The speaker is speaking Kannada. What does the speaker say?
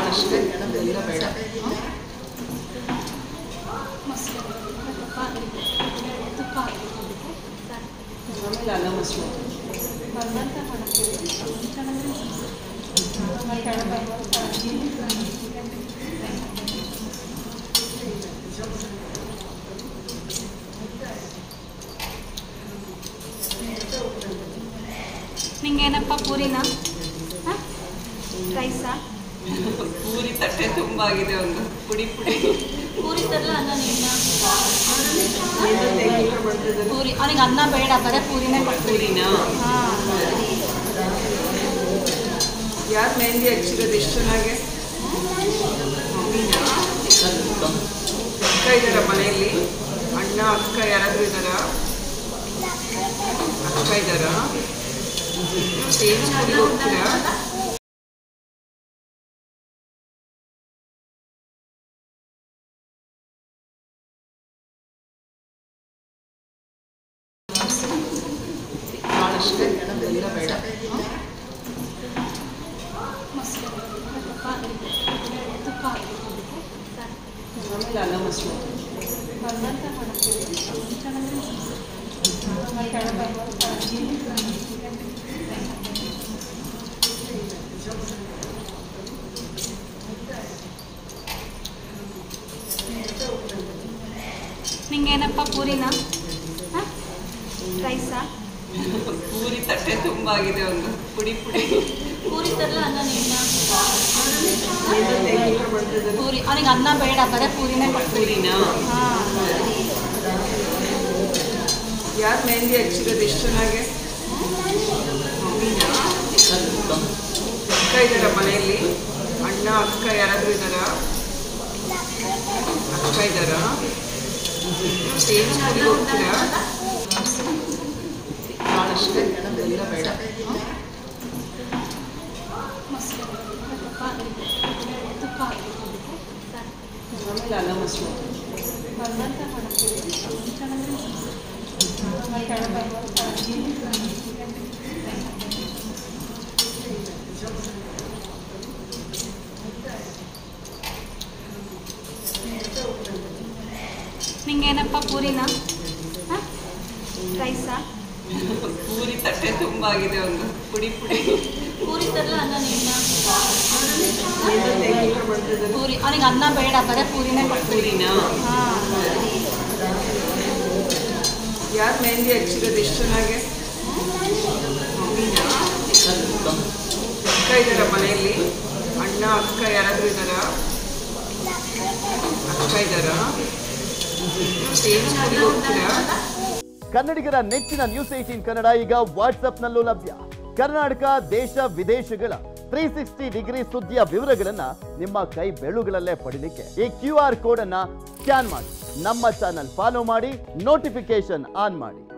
ಅಷ್ಟೇ ಎಲ್ಲ ಬೇಡ ಆಮೇಲೆ ಅಲ್ಲ ಮೊಸರು ನಿಂಗೇನಪ್ಪ ಪೂರಿನಾ ರೈಸಾ ಪೂರಿ ತಟ್ಟೆ ತುಂಬ ಆಗಿದೆ ಒಂದು ಪುಡಿ ಪುಡಿ ಪೂರಿ ತರಲ್ಲ ಅನ್ನ ನಿನ್ನ ಹೇಗೆ ಮಾಡ್ತಿದ್ದಾರೆ ಪೂರಿ ಅವನಿಗೆ ಅನ್ನ ಬೇಡ ಬರೀ ಪೂರಿನೇ ಕೊಡ್ತೀವಿ ಪೂರಿನಾ ಹಾಂ ಯಾರು ಮೆಹಂದಿ ಹಚ್ಚಿರೋದು ಎಷ್ಟು ಚೆನ್ನಾಗಿ ಮಮ್ಮಿನಾ ಅಕ್ಕ ಇದ್ದಾರ ಮನೆಯಲ್ಲಿ ಅಣ್ಣ ಅಕ್ಕ ಯಾರಾದರೂ ಇದ್ದಾರಾ ಅಕ್ಕ ಇದ್ದಾರಾ ಸೇಮ್ ಸ್ಕೂಲಿಗೆ ಹೋಗ್ತೀರಾ ಭಾಳಷ್ಟೇ ಎಲ್ಲ ಬೇಡ ತುಪ್ಪ ಆಮೇಲೆ ಅಲ್ಲ ಮೊಸರು ನಿಂಗೇನಪ್ಪ ಪೂರಿನಾ ರೈಸಾ ಪೂರಿ ತಟ್ಟೆ ತುಂಬ ಆಗಿದೆ ಒಂದು ಪುಡಿ ಪುಡಿ ಪೂರಿ ತರಲ್ಲ ಅನ್ನ ನಿನ್ನ ಹೇಗೆ ಮಾಡ್ತಿದ್ದಾರೆ ಪೂರಿ ಅವನಿಗೆ ಅನ್ನ ಬೇಡ ಬರೀ ಪೂರಿನೇ ಕೊಡ್ತೀವಿ ಪೂರಿನಾ ಹಾಂ ಯಾರು ಮೆಹಂದಿ ಹಚ್ಚಿರೋದು ಎಷ್ಟು ಚೆನ್ನಾಗಿ ಮಮ್ಮಿನಾ ಅಕ್ಕ ಇದ್ದಾರ ಮನೆಯಲ್ಲಿ ಅಣ್ಣ ಅಕ್ಕ ಯಾರಾದರೂ ಇದ್ದಾರಾ ಅಕ್ಕ ಇದ್ದಾರಾ ಸೇಮ್ ಸ್ಕೂಲಿಗೆ ಹೋಗ್ತೀರಾ ಭಾಳಷ್ಟೇ ಎಲ್ಲ ಬೇಡ ತುಪ್ಪ ಆಮೇಲೆ ಅಲ್ಲ ಮೊಸರು ನಿಂಗೇನಪ್ಪ ಪೂರಿನಾ ರೈಸಾ ಪೂರಿ ತಟ್ಟೆ ತುಂಬ ಆಗಿದೆ ಒಂದು ಪುಡಿ ಪುಡಿ ಪೂರಿ ತರಲ್ಲ ಅನ್ನ ನಿನ್ನ ಹೇಗೆ ಮಾಡ್ತಿದ್ದಾರೆ ಪೂರಿ ಅವನಿಗೆ ಅನ್ನ ಬೇಡ ಬರೀ ಪೂರಿನೇ ಕೊಡ್ತೀವಿ ಪೂರಿನಾ ಹಾಂ ಯಾರು ಮೆಹಂದಿ ಹಚ್ಚಿರೋದು ಎಷ್ಟು ಚೆನ್ನಾಗಿ ಮಮ್ಮಿನಾ ಅಕ್ಕ ಇದ್ದಾರ ಮನೆಯಲ್ಲಿ ಅಣ್ಣ ಅಕ್ಕ ಯಾರಾದರೂ ಇದ್ದಾರಾ ಅಕ್ಕ ಇದ್ದಾರಾ ಸೇಮ್ ಸ್ಕೂಲಿಗೆ ಹೋಗ್ತೀರಾ ಕನ್ನಡಿಗರ ನೆಚ್ಚಿನ ನ್ಯೂಸ್ ಏಟೀನ್ ಕನ್ನಡ ಈಗ ವಾಟ್ಸ್ಆಪ್ನಲ್ಲೂ ಲಭ್ಯ ಕರ್ನಾಟಕ ದೇಶ ವಿದೇಶಗಳ ತ್ರೀ ಸಿಕ್ಸ್ಟಿ ಡಿಗ್ರಿ ಸುದ್ದಿಯ ವಿವರಗಳನ್ನ ನಿಮ್ಮ ಕೈ ಬೆಳುಗಳಲ್ಲೇ ಪಡಿಲಿಕ್ಕೆ ಈ ಕ್ಯೂ ಆರ್ ಕೋಡ್ ಅನ್ನ ಸ್ಕ್ಯಾನ್ ಮಾಡಿ ನಮ್ಮ ಚಾನಲ್ ಫಾಲೋ ಮಾಡಿ ನೋಟಿಫಿಕೇಶನ್ ಆನ್ ಮಾಡಿ